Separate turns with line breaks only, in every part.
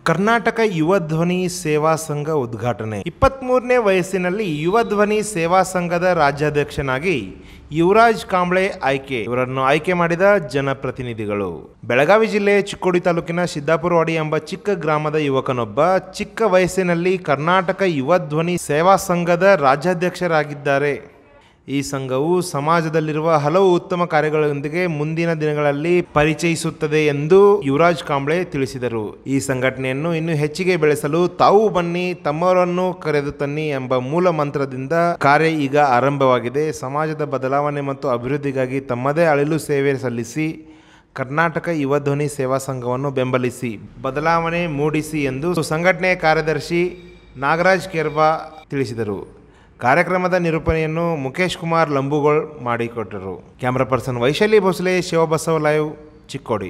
ಕರ್ನಾಟಕ ಯುವ ಧ್ವನಿ ಸೇವಾ ಸಂಘ ಉದ್ಘಾಟನೆ ಇಪ್ಪತ್ಮೂರನೇ ವಯಸ್ಸಿನಲ್ಲಿ ಯುವ ಧ್ವನಿ ಸೇವಾ ಸಂಘದ ರಾಜ್ಯಾಧ್ಯಕ್ಷನಾಗಿ ಯುವರಾಜ್ ಕಾಂಬ್ಳೆ ಆಯ್ಕೆ ಇವರನ್ನು ಆಯ್ಕೆ ಮಾಡಿದ ಜನಪ್ರತಿನಿಧಿಗಳು ಬೆಳಗಾವಿ ಜಿಲ್ಲೆ ಚಿಕ್ಕೋಡಿ ತಾಲೂಕಿನ ಸಿದ್ದಾಪುರವಾಡಿ ಎಂಬ ಚಿಕ್ಕ ಗ್ರಾಮದ ಯುವಕನೊಬ್ಬ ಚಿಕ್ಕ ವಯಸ್ಸಿನಲ್ಲಿ ಕರ್ನಾಟಕ ಯುವ ಧ್ವನಿ ಸೇವಾ ಸಂಘದ ರಾಜ್ಯಾಧ್ಯಕ್ಷರಾಗಿದ್ದಾರೆ ಈ ಸಂಘವು ಸಮಾಜದಲ್ಲಿರುವ ಹಲವು ಉತ್ತಮ ಕಾರ್ಯಗಳೊಂದಿಗೆ ಮುಂದಿನ ದಿನಗಳಲ್ಲಿ ಪರಿಚಯಿಸುತ್ತದೆ ಎಂದು ಯುವರಾಜ್ ಕಾಂಬ್ಳೆ ತಿಳಿಸಿದರು ಈ ಸಂಘಟನೆಯನ್ನು ಇನ್ನೂ ಹೆಚ್ಚಿಗೆ ಬೆಳೆಸಲು ತಾವು ಬನ್ನಿ ತಮ್ಮವರನ್ನು ಕರೆದು ತನ್ನಿ ಎಂಬ ಮೂಲ ಮಂತ್ರದಿಂದ ಕಾರ್ಯ ಈಗ ಆರಂಭವಾಗಿದೆ ಸಮಾಜದ ಬದಲಾವಣೆ ಮತ್ತು ಅಭಿವೃದ್ಧಿಗಾಗಿ ತಮ್ಮದೇ ಅಳಿಲು ಸೇವೆ ಸಲ್ಲಿಸಿ ಕರ್ನಾಟಕ ಯುವ ಧ್ವನಿ ಸೇವಾ ಸಂಘವನ್ನು ಬೆಂಬಲಿಸಿ ಬದಲಾವಣೆ ಮೂಡಿಸಿ ಎಂದು ಸಂಘಟನೆಯ ಕಾರ್ಯದರ್ಶಿ ನಾಗರಾಜ್ ಕೆರ್ಬಾ ತಿಳಿಸಿದರು ಕಾರ್ಯಕ್ರಮದ ನಿರೂಪಣೆಯನ್ನು ಮುಖೇಶ್ ಕುಮಾರ್ ಲಂಬುಗೋಳ್ ಮಾಡಿಕೊಟ್ಟರು camera person Vaishali Bhosale Shivabasava live Chikkodi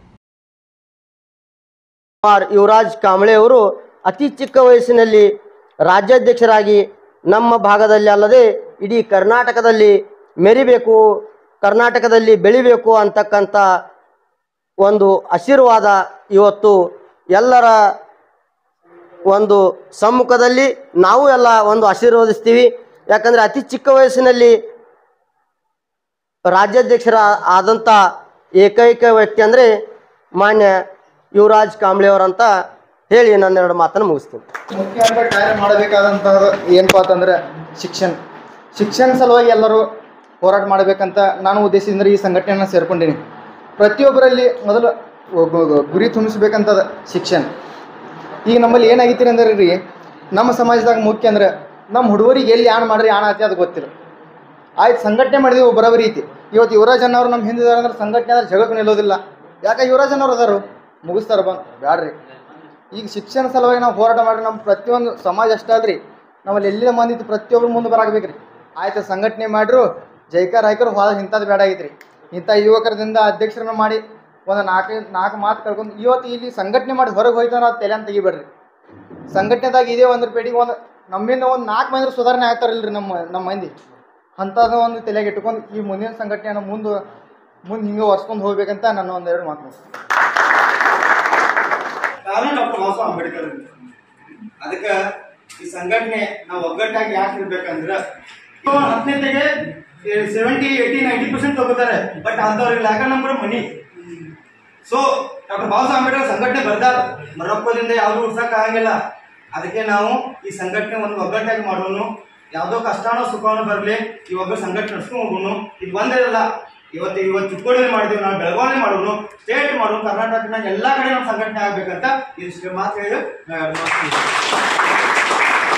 Kumar Yuvaraj Kamble ಅವರು ಅತಿ ಚಿಕ್ಕ ವಯಸ್ಸಿನಲ್ಲಿ ರಾಜ್ಯಾಧ್ಯಕ್ಷರಾಗಿ ನಮ್ಮ ಭಾಗದಲ್ಲಿ ಅಲ್ಲದೆ ಇಡೀ ಕರ್ನಾಟಕದಲ್ಲಿ ಮೆರಿಬೇಕು ಕರ್ನಾಟಕದಲ್ಲಿ ಬೆಳಿಬೇಕು ಅಂತಕ್ಕಂಥ ಒಂದು ಆಶೀರ್ವಾದ ಇವತ್ತು ಎಲ್ಲರ ಒಂದು ಸಮ್ಮುಖದಲ್ಲಿ ನಾವು ಎಲ್ಲ ಒಂದು ಆಶೀರ್ವದಿಸ್ತೀವಿ ಯಾಕಂದರೆ ಅತಿ ಚಿಕ್ಕ ವಯಸ್ಸಿನಲ್ಲಿ ರಾಜ್ಯಾಧ್ಯಕ್ಷರ ಆದಂಥ ಏಕೈಕ ವ್ಯಕ್ತಿ ಅಂದರೆ ಮಾನ್ಯ ಯುವರಾಜ್ ಕಾಂಬ್ಳೆ ಅವರಂತ ಹೇಳಿ ನನ್ನೆರಡು ಮಾತನ್ನು ಮುಗಿಸ್ತೀನಿ
ಮುಖ್ಯ ಅಂತ ಕಾರ್ಯ ಮಾಡಬೇಕಾದಂತಹ ಏನಪ್ಪಾ ಅಂತಂದ್ರೆ ಶಿಕ್ಷಣ ಶಿಕ್ಷಣ ಸಲುವಾಗಿ ಎಲ್ಲರೂ ಹೋರಾಟ ಮಾಡಬೇಕಂತ ನಾನು ಉದ್ದೇಶದಿಂದ ಈ ಸಂಘಟನೆಯನ್ನು ಸೇರ್ಕೊಂಡಿನಿ ಪ್ರತಿಯೊಬ್ಬರಲ್ಲಿ ಮೊದಲು ಒಬ್ಬ ಗುರಿ ತುಂಬಿಸ್ಬೇಕಂತದ ಶಿಕ್ಷಣ ಈಗ ನಮ್ಮಲ್ಲಿ ಏನಾಗೈತಿ ಅಂದ್ರೆ ರೀ ನಮ್ಮ ಸಮಾಜದಾಗ ಮುಖ್ಯ ಅಂದ್ರೆ ನಮ್ಮ ಹುಡುಗರಿಗೆ ಎಲ್ಲಿ ಯಾಣ ಮಾಡ್ರಿ ಯಾಣ ಆತಿ ಅದು ಗೊತ್ತಿಲ್ಲ ಆಯ್ತು ಸಂಘಟನೆ ಮಾಡಿದ್ವಿ ಬರೋಬರಿ ಐತಿ ಇವತ್ತು ಯುವರಾಜ್ ಅನ್ನೋರು ನಮ್ಮ ಹಿಂದಿದ್ದಾರೆ ಅಂದ್ರೆ ಸಂಘಟನೆ ಅಂದ್ರೆ ಜಗಕ್ಕೆ ನಿಲ್ಲೋದಿಲ್ಲ ಯಾಕೆ ಯುವರಾಜ್ ಅನ್ನೋರು ಅದಾರು ಮುಗಿಸ್ತಾರ ಬಂದು ಬ್ಯಾಡ್ರಿ ಈಗ ಶಿಕ್ಷಣ ಸಲುವಾಗಿ ನಾವು ಹೋರಾಟ ಮಾಡಿ ನಮ್ಮ ಪ್ರತಿಯೊಂದು ಸಮಾಜ ಅಷ್ಟೇ ಅಲ್ರಿ ನಮ್ಮಲ್ಲಿ ಎಲ್ಲಿಂದ ಮಂದಿ ಇತ್ತು ಪ್ರತಿಯೊಬ್ಬರು ಮುಂದೆ ಬರಾಕಬೇಕ್ರಿ ಆಯ್ತು ಸಂಘಟನೆ ಮಾಡ್ರು ಜೈಕಾರ ಹಾಕಿರು ಹೋದ ಇಂಥದ್ದು ಬೇಡ ಆಗೈತ್ರಿ ಇಂಥ ಯುವಕರದಿಂದ ಅಧ್ಯಕ್ಷರನ್ನ ಮಾಡಿ ಒಂದು ನಾಲ್ಕು ನಾಲ್ಕು ಮಾತು ಕಳ್ಕೊಂಡು ಇವತ್ತು ಇಲ್ಲಿ ಸಂಘಟನೆ ಮಾಡಿ ಹೊರಗೆ ಹೋಯ್ತಾರ ಅದು ತಲೆ ಅಂತ ತೆಗಿಬೇಡ್ರಿ ಸಂಘಟನೆದಾಗ ಇದೇ ಒಂದು ಪೇಟಿಗೆ ಒಂದು ನಮ್ಮಿಂದ ಒಂದು ನಾಲ್ಕು ಮಂದಿ ಸುಧಾರಣೆ ಆಗ್ತಾರಿಲ್ರಿ ನಮ್ಮ ನಮ್ಮ ಮಂದಿ ಅಂಥದ್ದು ಒಂದು ತಲೆಗೆ ಇಟ್ಕೊಂಡು ಈ ಮುಂದಿನ ಸಂಘಟನೆಯನ್ನು ಮುಂದೆ ಮುಂದೆ ಹಿಂಗೆ ಒರ್ಸ್ಕೊಂಡು ಹೋಗ್ಬೇಕಂತ ನನ್ನ ಒಂದೆರಡು ಮಾತು ಮುಗಿಸ್ತೀನಿ.
ಕಾರಣ ಡಾಕ್ಟರ್ ಬಾಬಾ ಅಂಬೇಡ್ಕರ್ ಅದಕ್ಕೆ ಈ ಸಂಘಟನೆ ನಾವು ಒಗ್ಗಟ್ಟಾಗಿ ಯಾಕೆ ಇರ್ಬೇಕಂದ್ರ ಹತ್ತನೇತೆಗೆ ಸೆವೆಂಟಿ ಏಯ್ಟಿ ನೈಂಟಿ ಪರ್ಸೆಂಟ್ ತಗೋತಾರೆ ಬಟ್ ಅಂಥವ್ರಿಗೆ ಲ್ಯಾಕ number money so doctor Baba Saheb Ambedkar ಸಂಘಟನೆ ಬರ್ದಾರ ಮರೊಪ್ಪದಿಂದ ಯಾವುದು ಉಡ್ಸಕ್ ಆಗಂಗಿಲ್ಲ ಅದಕ್ಕೆ ನಾವು ಈ ಸಂಘಟನೆ ಒಂದು ಒಗ್ಗಟ್ಟಾಗಿ ಮಾಡೋನು ಯಾವುದೋ ಕಷ್ಟನೋ ಸುಖನೋ ಬರಲಿ ಈ ಒಬ್ಬ ಸಂಘಟನೆ ನಡ್ಸ್ಕೊಂಡು ಹೋಗೋನು ಇದು ಒಂದೇ ಇಲ್ಲ ಇವತ್ತು ಇವತ್ತು ಚಿಕ್ಕೋಡಿಯಲ್ಲಿ ಮಾಡಿದ್ವಿ ನಾವು ಬೆಳಗಾವಿ ಮಾಡೋನು ಸ್ಟೇಟ್ ಮಾಡೋನು ಕರ್ನಾಟಕನ ಎಲ್ಲಾ ಕಡೆ ನಮ್ಮ ಸಂಘಟನೆ ಆಗ್ಬೇಕಂತ ಇಷ್ಟು ಮಾತು ಹೇಳಿ ನಾ ಎರಡು ಮಾತು ಮುಗಿಸ್ತೀನಿ.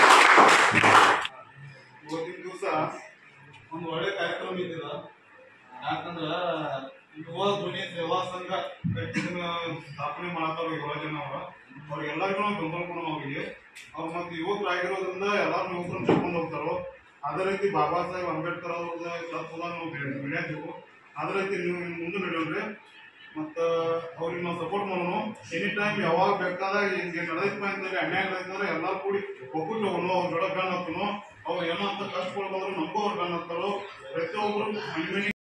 ಇವತ್ತಿನ ದಿವಸ ಒಂದು ಒಳ್ಳೆ ಕಾರ್ಯಕ್ರಮ ಇದ್ದಿಲ್ಲ ಯಾಕಂದ್ರ ಯುವ ಧ್ವನಿ ಸೇವಾ ಸಂಘ ಇದನ್ನ ಸ್ಥಾಪನೆ ಮಾಡತ್ತಾರ ಏಳು ಜನ ಅವ್ರ ಅವ್ರಿಗೆಲ್ಲರಿಗೂ ನಾವು ಬೆಂಬಲ ಕೊಡೋ ಅವ್ರಿಗೆ ಅವ್ರು ಮತ್ತೆ ಯುವಕರಾಗಿರೋದ್ರಿಂದ ಎಲ್ಲಾರು ಯುವಕರನ್ನ ಕರ್ಕೊಂಡು ಹೋಗ್ತಾರೋ ಅದೇ ರೀತಿ ಬಾಬಾ ಸಾಹೇಬ್ ಅಂಬೇಡ್ಕರ್ ಅವ್ರದ್ದು ತತ್ವದ ನಾವು ಬೆಳೆಯಬೇಕು ಅದೇ ರೀತಿ ನೀವು ಇನ್ನು ಮುಂದೆ ನಡೆಯೋದ್ರಿ ಮತ್ತು ಅವ್ರಿಗೆ ನಾವು ಸಪೋರ್ಟ್ ಮಾಡೋಣ ಎನಿ ಟೈಮ್ ಯಾವಾಗ ಬೇಕಾದಾಗ ಹಿಂಗೆ ನಡೆದೈತಪ್ಪ ಅಂತಂದ್ರೆ ಅನ್ಯಾಯ ನಡೆದ್ರೆ ಎಲ್ಲರೂ ಕೂಡಿ ಒಕ್ಕೂಟ ಹೋಗೋಣ ಅವ್ರ ಜೊತೆ ಬೆನ್ನ ಹತ್ತನು ಅವ್ರು ಏನೋ ಅಂತ ಕಷ್ಟಪಡ್ಬೋದ್ರು ನಮಗೂ ಅವ್ರು ಬೆನ್ನ ಹತ್ತಾರೋ ಪ್ರತಿಯೊಬ್ಬರು ಮನೆ ಮನೆ